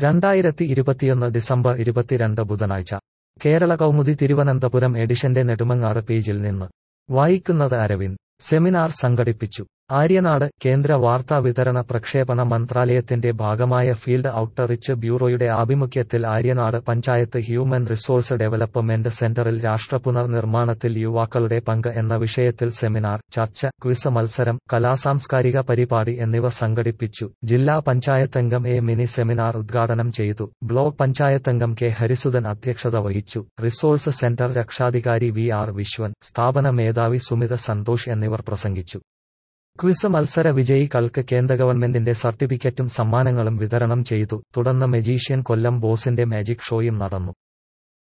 രണ്ടായിരത്തി ഇരുപത്തിയൊന്ന് ഡിസംബർ ഇരുപത്തിരണ്ട് ബുധനാഴ്ച കേരള കൗമുദി തിരുവനന്തപുരം എഡിഷന്റെ നെടുമങ്ങാട് പേജിൽ നിന്ന് വായിക്കുന്നത് അരവിന്ദ് സെമിനാർ സംഘടിപ്പിച്ചു ആര്യനാട് കേന്ദ്ര വാർത്താ വിതരണ പ്രക്ഷേപണ മന്ത്രാലയത്തിന്റെ ഭാഗമായ ഫീൽഡ് ഔട്ടറിച്ച് ബ്യൂറോയുടെ ആഭിമുഖ്യത്തിൽ Aryanad panchayat human resource development സെന്ററിൽ രാഷ്ട്ര പുനർനിർമ്മാണത്തിൽ യുവാക്കളുടെ പങ്ക് എന്ന വിഷയത്തിൽ സെമിനാർ ചർച്ച ക്വിസ് മത്സരം കലാസാംസ്കാരിക പരിപാടി എന്നിവ സംഘടിപ്പിച്ചു ജില്ലാ പഞ്ചായത്തംഗം എ മിനി സെമിനാർ ഉദ്ഘാടനം ചെയ്തു ബ്ലോക്ക് പഞ്ചായത്തംഗം കെ ഹരിസുധൻ അധ്യക്ഷത വഹിച്ചു റിസോഴ്സ് സെന്റർ രക്ഷാധികാരി വി ആർ വിശ്വൻ സ്ഥാപന മേധാവി സുമിത സന്തോഷ് എന്നിവർ പ്രസംഗിച്ചു ക്വിസ് മത്സര വിജയികൾക്ക് കേന്ദ്ര ഗവൺമെന്റിന്റെ സർട്ടിഫിക്കറ്റും സമ്മാനങ്ങളും വിതരണം ചെയ്തു തുടർന്ന് മജീഷ്യൻ കൊല്ലം ബോസിന്റെ മാജിക് ഷോയും നടന്നു